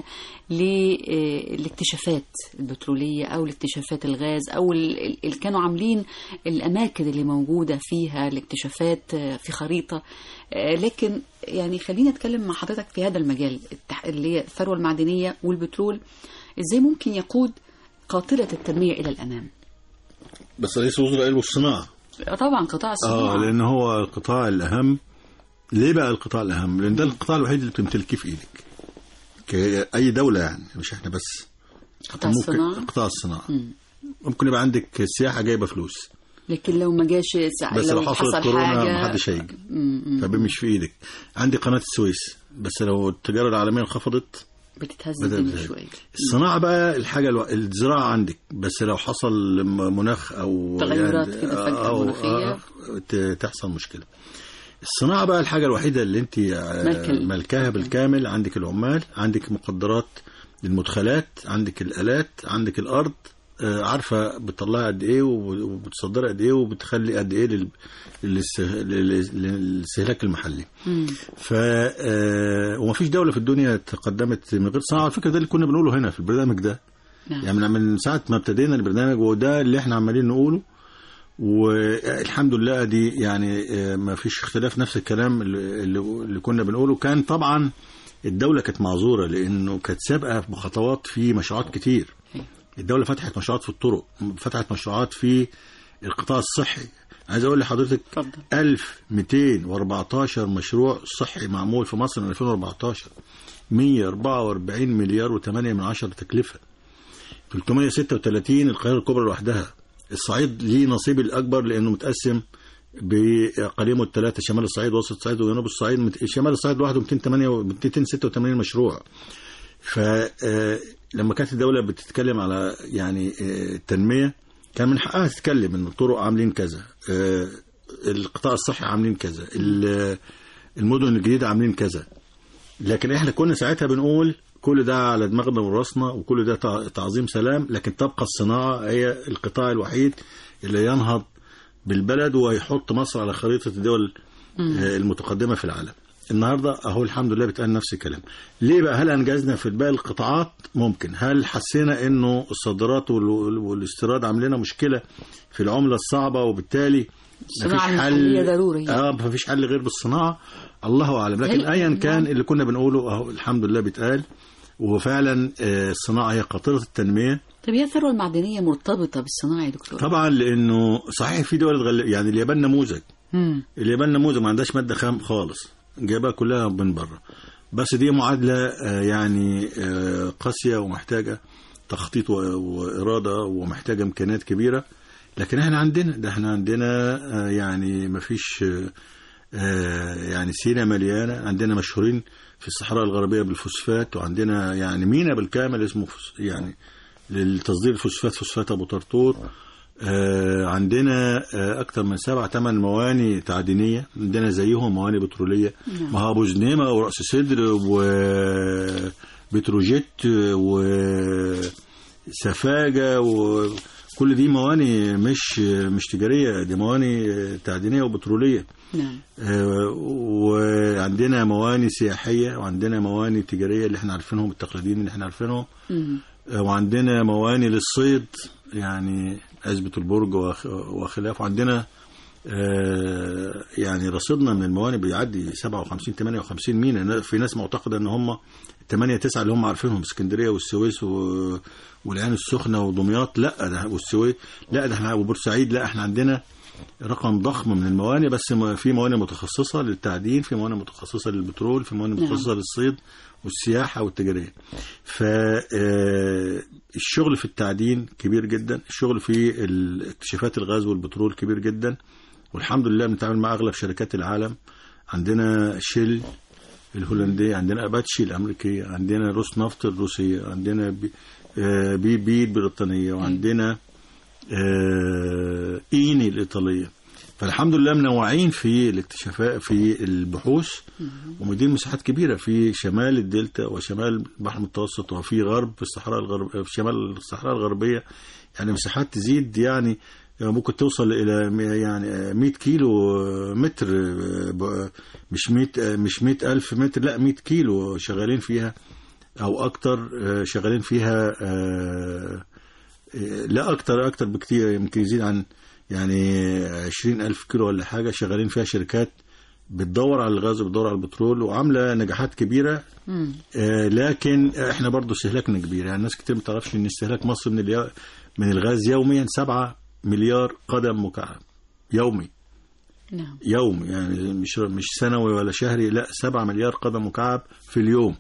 للاكتشافات البتروليه او لاكتشافات الغاز او ال- ال- اللي كانوا عاملين الاماكن اللي موجوده فيها الاكتشافات آه، في خريطه آه، لكن يعني خليني اتكلم مع حضرتك في هذا المجال التح- اللي هي الثروه المعدنيه والبترول ازاي ممكن يقود قاطره التنميه الى الامام بس رئيس الوزراء قال الصناعه آه، طبعا قطاع الصناعه اه لان هو القطاع الاهم ليه بقى القطاع الاهم لان ده القطاع الوحيد اللي بتمتلكيه في ايدك كاي دوله يعني مش احنا بس قطاع ممكن الصناعه قطاع الصناعه ممكن يبقى عندك السياحه جايبه فلوس لكن لو ما جاش سع- بس لو لو حصلت حصل كورونا حاجه محدش هيجي م- م. فمش في ايدك عندي قناه السويس بس لو التجاره العالميه انخفضت بتتهز بدأ الدنيا بذلك. شويه الصناعه بقى الحاجه الو... الزراعه عندك بس لو حصل م- مناخ او تغيرات كده فجأة أو مناخية. آه، ت- تحصل مشكله الصناعه بقى الحاجه الوحيده اللي انت آه، ملك ال- ملكاها بالكامل عندك العمال عندك مقدرات المدخلات عندك الالات عندك الارض آه، عارفه بتطلعي قد ايه وب- وبتصدري قد ايه وبتخلي قد ايه لل- للاست- لل- للاستهلاك المحلي مم. ف آه، ومفيش دوله في الدنيا تقدمت من غير صناعه على فكره ده اللي كنا بنقوله هنا في البرنامج ده نعم. يعني من- من ساعه ما ابتدينا البرنامج وده اللي احنا عمالين نقوله والحمد لله دي يعني آه، ما فيش اختلاف نفس الكلام اللي, اللي اللي كنا بنقوله كان طبعا الدوله كانت معذوره لانه كانت سابقه بخطوات في مشروعات كتير الدوله فتحت مشروعات في الطرق فتحت مشروعات في القطاع الصحي عايز اقول لحضرتك اتفضل 1214 مشروع صحي معمول في مصر من 2014 144 مليار و8 من عشرة تكلفة 336 القاهرة الكبرى لوحدها الصعيد ليه نصيب الأكبر لأنه متقسم بأقاليمه الثلاثة شمال الصعيد وسط الصعيد وجنوب الصعيد مت- شمال الصعيد لوحده 208 و 286 مشروع فلما كانت الدولة بتتكلم على يعني آه، التنمية كان من حقها تتكلم ان الطرق عاملين كذا آه، القطاع الصحي عاملين كذا ال- المدن الجديدة عاملين كذا لكن احنا كنا ساعتها بنقول كل ده على دماغنا وراسنا وكل ده تع- تعظيم سلام لكن تبقى الصناعة هي القطاع الوحيد اللي ينهض بالبلد ويحط مصر على خريطة الدول آه، المتقدمة في العالم النهاردة أهو الحمد لله بتقال نفس الكلام ليه بقى هل أنجزنا في باقي القطاعات ممكن هل حسينا أنه الصادرات وال- والاستيراد عامل لنا مشكلة في العملة الصعبة وبالتالي الصناعة المحلية ضروري. اه مفيش حل غير بالصناعة الله أعلم لكن هل- أيا كان نعم. اللي كنا بنقوله أهو الحمد لله بيتقال وفعلا آه، الصناعة هي قاطرة التنمية طب هي الثروة المعدنية مرتبطة بالصناعة يا دكتور طبعا لأنه صحيح في دول اتغل... يعني اليابان نموذج مم. اليابان نموذج ما عندهاش مادة خام خالص جايبها كلها من بره بس دي معادلة آه، يعني آه، قاسية ومحتاجة تخطيط و- وإرادة ومحتاجة إمكانيات كبيرة لكن احنا عندنا ده احنا عندنا آه، يعني ما فيش يعني سينا مليانة عندنا مشهورين في الصحراء الغربية بالفوسفات وعندنا يعني مينا بالكامل اسمه فوس يعني للتصدير الفوسفات فوسفات أبو طرطور آه، عندنا آه، أكثر من سبع ثمان مواني تعدينية عندنا زيهم مواني بترولية ما هو أبو زنيمة ورأس سدر وبتروجيت وسفاجة وكل دي مواني مش مش تجارية دي مواني تعدينية وبترولية نعم آه، وعندنا مواني سياحية وعندنا مواني تجارية اللي احنا عارفينهم التقليديين اللي احنا عارفينهم مم. آه، وعندنا مواني للصيد يعني عزبة البرج وخ- وخلافه وعندنا آه، يعني رصيدنا من المواني بيعدي 57 58 مينا في ناس معتقده ان هم 8 9 اللي هم عارفينهم اسكندريه والسويس و- والعين السخنه ودمياط لا ده والسويس لا ده احنا وبورسعيد لا احنا عندنا رقم ضخم من المواني بس م- في مواني متخصصه للتعدين في مواني متخصصه للبترول في مواني نعم. متخصصه للصيد والسياحه والتجاريه فالشغل في التعدين كبير جدا الشغل في ال- اكتشافات الغاز والبترول كبير جدا والحمد لله بنتعامل مع اغلب شركات العالم عندنا شيل الهولنديه عندنا اباتشي الامريكيه عندنا روس نفط الروسيه عندنا بي آه، بي بي البريطانيه وعندنا آه، ايني الايطاليه فالحمد لله منوعين في الاكتشافات في البحوث ومدين مساحات كبيره في شمال الدلتا وشمال البحر المتوسط وفي غرب في الصحراء الغرب في شمال الصحراء الغربيه يعني مساحات تزيد يعني ممكن توصل الى م- يعني 100 كيلو متر ب- مش 100 مش 100 الف متر لا 100 كيلو شغالين فيها او اكتر شغالين فيها آه، لا اكتر اكتر بكتير يمكن يزيد عن يعني عشرين ألف كيلو ولا حاجة شغالين فيها شركات بتدور على الغاز وبتدور على البترول وعاملة نجاحات كبيرة مم. آه، لكن احنا برضو استهلاكنا كبير يعني ناس كتير ما تعرفش ان استهلاك مصر من اليو... من الغاز يوميا سبعة مليار قدم مكعب يومي نعم يوم يعني مش مش سنوي ولا شهري لا سبعة مليار قدم مكعب في اليوم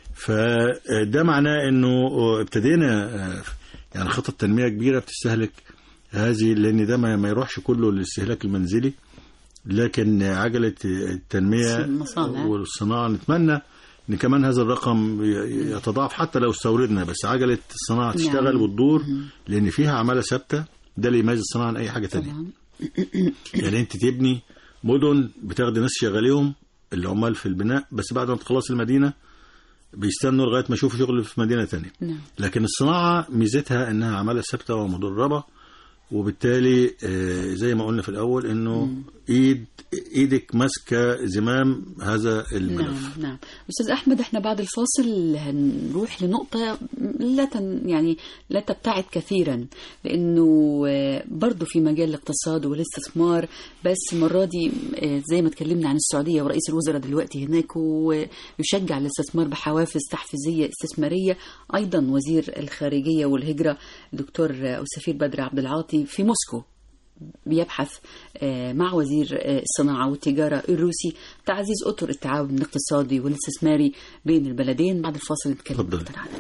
فده معناه انه ابتدينا آه، يعني خطط تنمية كبيرة بتستهلك هذه لان ده ما ما يروحش كله للاستهلاك المنزلي لكن عجلة التنمية المصانع. والصناعة نتمنى ان كمان هذا الرقم ي- يتضاعف حتى لو استوردنا بس عجلة الصناعة تشتغل نعم. وتدور لان فيها عمالة ثابتة ده اللي يميز الصناعة عن اي حاجة تانية طبعا يعني انت تبني مدن بتاخدي ناس شغاليهم العمال في البناء بس بعد ما تخلص المدينة بيستنوا لغاية ما يشوفوا شغل في مدينة تانية نعم لكن الصناعة ميزتها انها عمالة ثابتة ومدربة وبالتالي آه، زي ما قلنا في الاول انه ايد ايدك ماسكة زمام هذا الملف نعم نعم استاذ احمد احنا بعد الفاصل هنروح لنقطه لا تن يعني لا تبتعد كثيرا لانه آه، برضو في مجال الاقتصاد والاستثمار بس المره دي آه، زي ما اتكلمنا عن السعوديه ورئيس الوزراء دلوقتي هناك ويشجع الاستثمار بحوافز تحفيزيه استثماريه ايضا وزير الخارجيه والهجره الدكتور آه، او السفير بدر عبد العاطي في موسكو بيبحث آه، مع وزير آه، الصناعة والتجارة الروسي تعزيز أطر التعاون الاقتصادي والاستثماري بين البلدين بعد الفاصل نتكلم اتفضل. أكثر عنه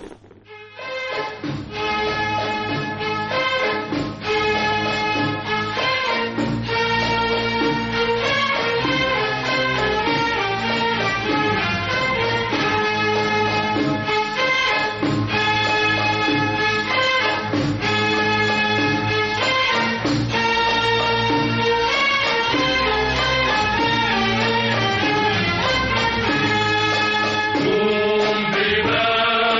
قوم بما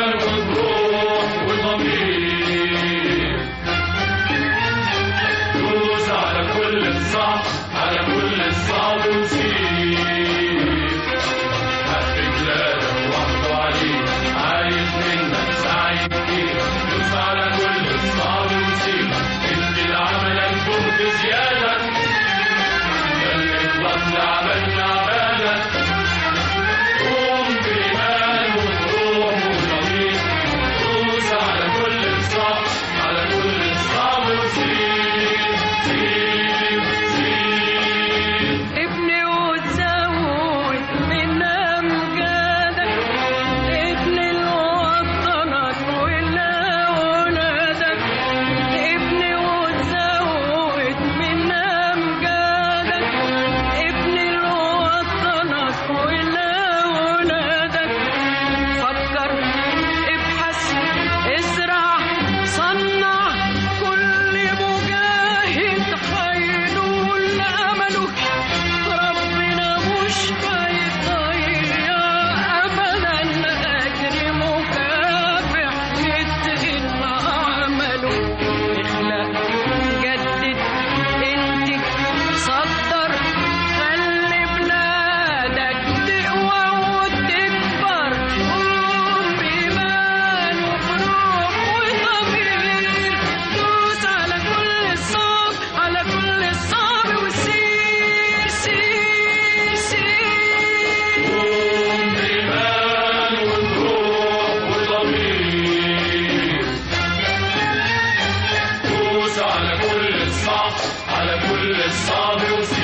كل الصعب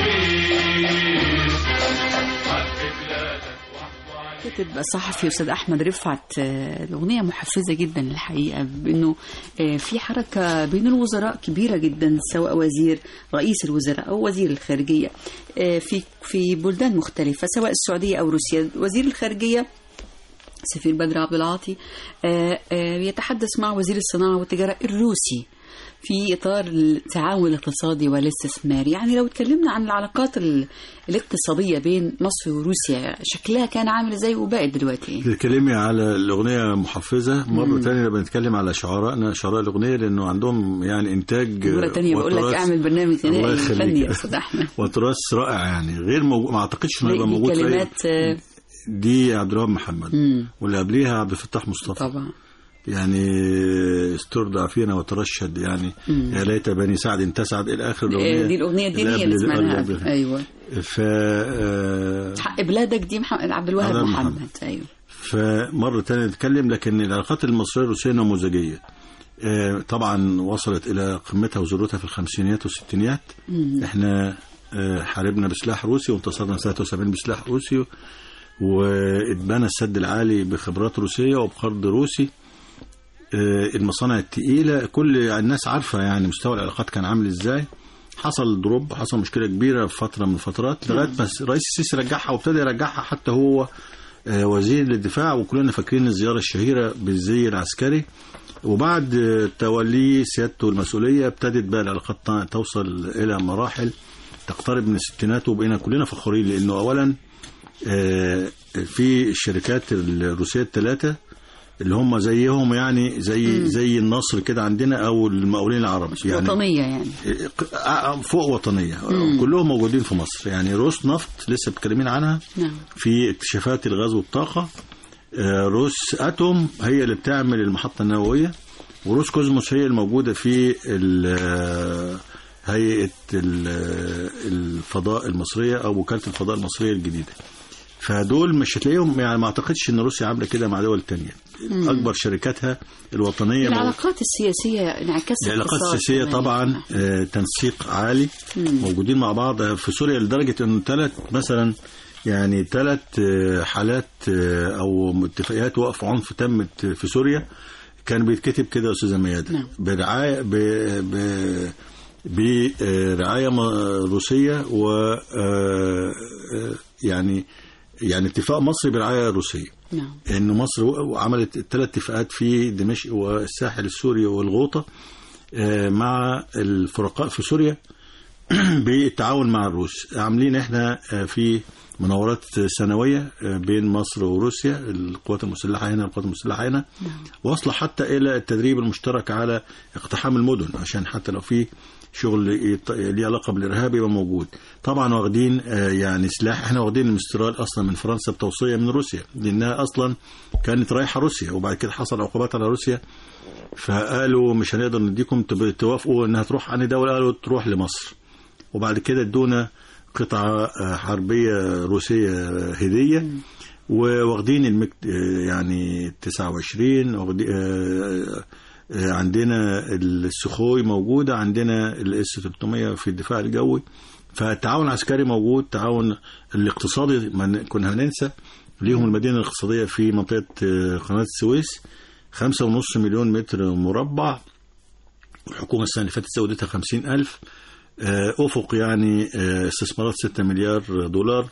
وسير حق بلادك وحده عليك كاتب الصحفي استاذ احمد رفعت آه، الاغنيه محفزه جدا الحقيقه بانه آه، في حركه بين الوزراء كبيره جدا سواء وزير رئيس الوزراء او وزير الخارجيه آه، في في بلدان مختلفه سواء السعوديه او روسيا وزير الخارجيه سفير بدر عبد العاطي آه، آه، يتحدث مع وزير الصناعه والتجاره الروسي في اطار التعاون الاقتصادي والاستثمار يعني لو اتكلمنا عن العلاقات ال- الاقتصاديه بين مصر وروسيا شكلها كان عامل ازاي وبقت دلوقتي ايه تتكلمي على الأغنية محفزة مرة تانية بنتكلم على شعرائنا شعراء الأغنية لأنه عندهم يعني إنتاج مرة تانية بقول لك وتراث- اعمل برنامج الله ثنائي يخليك. فني يا استاذ احمد وتراث رائع يعني غير موجود ما أعتقدش إنه هيبقى دي موجود في أي- كلمات آه، دي عبد الوهاب محمد مم. واللي قبليها عبد الفتاح مصطفى طبعا يعني استرضع فينا وترشد يعني مم. يا ليت بني سعد تسعد الى اخر آه، الاغنيه دي الاغنيه اللي الدينيه اللي قبل- سمعناها اللي قبل- ايوه ف آه، حق بلادك دي محمد عبد الوهاب عبد محمد. محمد. ايوه فمرة تانية نتكلم لكن العلاقات المصرية الروسية نموذجية آه، طبعا وصلت إلى قمتها وذروتها في الخمسينيات والستينيات احنا آه، حاربنا بسلاح روسي وانتصرنا سنة 73 بسلاح روسي واتبنى السد العالي بخبرات روسية وبقرض روسي آه، المصانع التقيلة كل الناس عارفة يعني مستوى العلاقات كان عامل ازاي حصل دروب حصل مشكلة كبيرة في فترة من الفترات لغاية ما الرئيس السيسي رجعها وابتدى يرجعها حتى هو آه، وزير للدفاع وكلنا فاكرين الزيارة الشهيرة بالزي العسكري وبعد آه، توليه سيادته المسؤولية ابتدت بقى العلاقات ت- توصل إلى مراحل تقترب من الستينات وبقينا كلنا فخورين لأنه أولا آه، في الشركات الروسية الثلاثة اللي هم زيهم يعني زي زي النصر كده عندنا او المقاولين العرب يعني وطنيه يعني آه، فوق وطنيه كلهم موجودين في مصر يعني روس نفط لسه بتكلمين عنها نعم في اكتشافات الغاز والطاقة آه، روس أتوم هي اللي بتعمل المحطة النووية وروس كوزموس هي الموجودة في ال- آه، هيئة ال- آه، الفضاء المصرية أو وكالة الفضاء المصرية الجديدة فدول مش هتلاقيهم يعني ما اعتقدش ان روسيا عامله كده مع دول تانية اكبر شركاتها الوطنيه مو- العلاقات السياسيه انعكاس العلاقات اقتصاد السياسية كمان. طبعا آه، تنسيق عالي موجودين مع بعض في سوريا لدرجة انه ثلاث مثلا يعني ثلاث حالات آه، او اتفاقيات وقف عنف تمت في سوريا كان بيتكتب كده يا استاذه ميادة نعم. برعايه ب ب برعايه م- روسيه و آه، آه، يعني يعني اتفاق مصري برعايه روسيه نعم ان مصر و- عملت ثلاث اتفاقات في دمشق والساحل السوري والغوطه آه، مع الفرقاء في سوريا بالتعاون مع الروس عاملين احنا آه، في مناورات سنويه آه، بين مصر وروسيا القوات المسلحه هنا والقوات المسلحه هنا واصله حتى الى التدريب المشترك على اقتحام المدن عشان حتى لو في شغل يط- ليه علاقه بالارهاب يبقى موجود طبعا واخدين آه، يعني سلاح احنا واخدين المسترال اصلا من فرنسا بتوصيه من روسيا لانها اصلا كانت رايحه روسيا وبعد كده حصل عقوبات على روسيا فقالوا مش هنقدر نديكم تب- توافقوا انها تروح عن دوله قالوا تروح لمصر وبعد كده ادونا قطعة آه، حربية روسية هدية وواخدين المك... آه، يعني 29 واخدين آه، آه، عندنا السخوي موجودة عندنا الاس 300 في الدفاع الجوي فالتعاون العسكري موجود التعاون الاقتصادي ما ن- كنا هننسى ليهم المدينة الاقتصادية في منطقة آه، قناة السويس خمسة ونص مليون متر مربع الحكومة السنة اللي فاتت زودتها خمسين ألف آه، أفق يعني آه، استثمارات 6 مليار دولار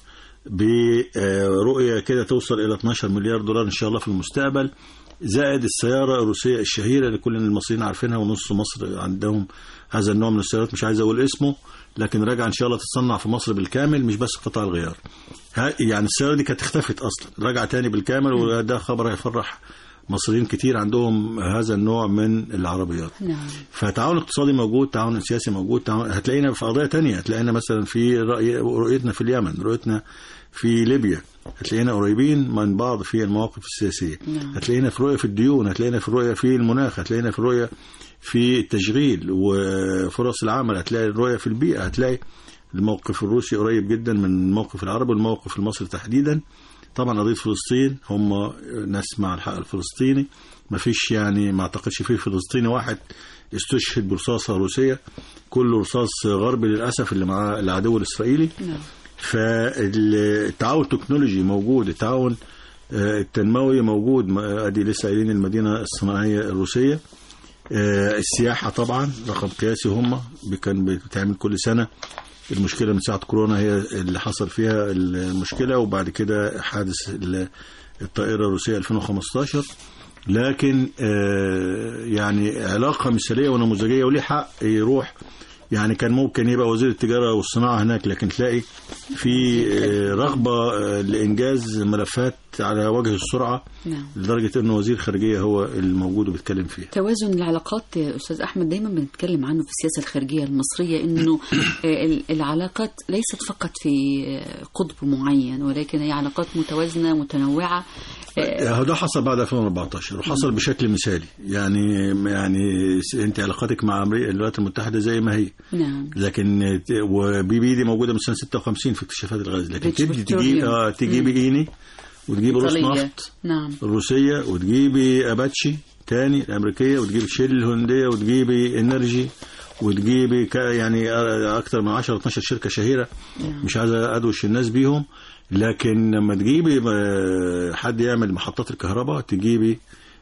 برؤية كده توصل إلى 12 مليار دولار إن شاء الله في المستقبل زائد السيارة الروسية الشهيرة اللي كل المصريين عارفينها ونص مصر عندهم هذا النوع من السيارات مش عايز أقول اسمه لكن راجع إن شاء الله تتصنع في مصر بالكامل مش بس قطع الغيار ها- يعني السيارة دي كانت اختفت أصلا راجع تاني بالكامل وده خبر هيفرح مصريين كتير عندهم هذا النوع من العربيات نعم فتعاون اقتصادي موجود تعاون سياسي موجود تعاون هتلاقينا في قضايا تانية هتلاقينا مثلا في رأي رؤيتنا في اليمن رؤيتنا في ليبيا هتلاقينا قريبين من بعض في المواقف السياسية نعم. هتلاقينا في رؤية في الديون هتلاقينا في الرؤية في المناخ هتلاقينا في الرؤية في التشغيل وفرص العمل هتلاقي الرؤية في البيئة هتلاقي الموقف الروسي قريب جدا من الموقف العربي والموقف المصري تحديدا طبعا قضيه فلسطين هم ناس مع الحق الفلسطيني ما فيش يعني ما اعتقدش في فلسطيني واحد استشهد برصاصه روسيه كله رصاص غربي للاسف اللي مع العدو الاسرائيلي نعم فالتعاون التكنولوجي موجود التعاون آه، التنموي موجود ما- ادي لسه قايلين المدينه الصناعيه الروسيه آه، السياحه طبعا رقم قياسي هم كان بتعمل كل سنه المشكله من ساعه كورونا هي اللي حصل فيها المشكله وبعد كده حادث ال- الطائره الروسيه 2015 لكن آه، يعني علاقه مثاليه ونموذجيه وليه حق يروح يعني كان ممكن يبقى وزير التجاره والصناعه هناك لكن تلاقي في آه، رغبه آه، لانجاز ملفات على وجه السرعه نعم لدرجه انه وزير خارجيه هو الموجود وبيتكلم فيها توازن العلاقات يا استاذ احمد دايما بنتكلم عنه في السياسه الخارجيه المصريه انه ال- العلاقات ليست فقط في قطب معين ولكن هي علاقات متوازنه متنوعه هو ده حصل بعد 2014 وحصل بشكل مثالي يعني يعني انت علاقاتك مع أمريكا الولايات المتحده زي ما هي نعم لكن ت- وبي بي دي موجوده من سنه 56 في اكتشافات الغاز لكن بريتش تبدي تجيب بتروليوم. اه تجيبي ايني وتجيبي روس إيطالية. نفط نعم الروسيه وتجيبي اباتشي تاني الامريكيه وتجيبي شيل الهولنديه وتجيبي انرجي وتجيبي ك- يعني اكثر من 10 12 شركه شهيره مش عايز ادوش الناس بيهم لكن لما تجيبي آه، حد يعمل محطات الكهرباء تجيبي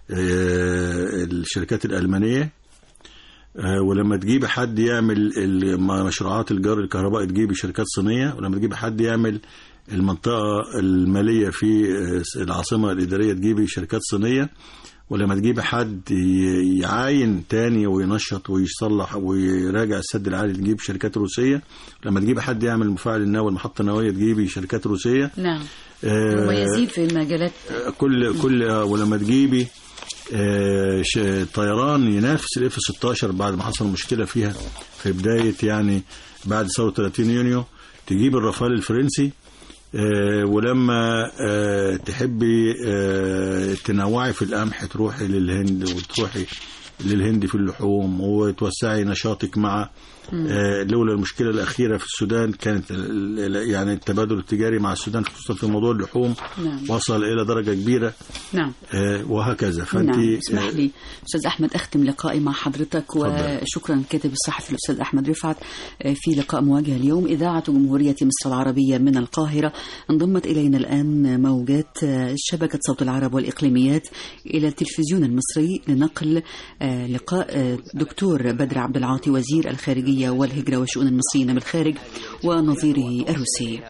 آه، الشركات الالمانيه آه، ولما تجيبي حد يعمل ال- مشروعات الجار الكهربائي تجيبي شركات صينيه ولما تجيبي حد يعمل المنطقه الماليه في آه، العاصمه الاداريه تجيبي شركات صينيه ولما تجيبي حد ي- يعاين تاني وينشط ويصلح ويراجع السد العالي تجيب شركات روسيه لما تجيبي حد يعمل المفاعل النووي المحطه النوويه تجيبي شركات روسيه نعم آه، مميزين في المجالات كل كل آه، ولما تجيبي آه، ش- طيران ينافس الاف 16 بعد ما حصل مشكله فيها في بدايه يعني بعد ثوره 30 يونيو تجيب الرافال الفرنسي آه، ولما آه، تحبي آه، تنوعي في القمح تروحي للهند وتروحي للهند في اللحوم وتوسعي نشاطك مع آه، لولا المشكله الاخيره في السودان كانت ال- ال- يعني التبادل التجاري مع السودان خصوصا في موضوع اللحوم نعم. وصل الى درجه كبيره نعم آه، وهكذا فانت نعم اسمح لي استاذ احمد اختم لقائي مع حضرتك اتفضل. وشكرا كاتب الصحفي الاستاذ احمد رفعت آه، في لقاء مواجهه اليوم اذاعه جمهوريه مصر العربيه من القاهره انضمت الينا الان موجات آه، شبكه صوت العرب والاقليميات الى التلفزيون المصري لنقل آه، لقاء آه، دكتور بدر عبد العاطي وزير الخارجيه والهجره والشؤون المصريين بالخارج ونظيره الروسي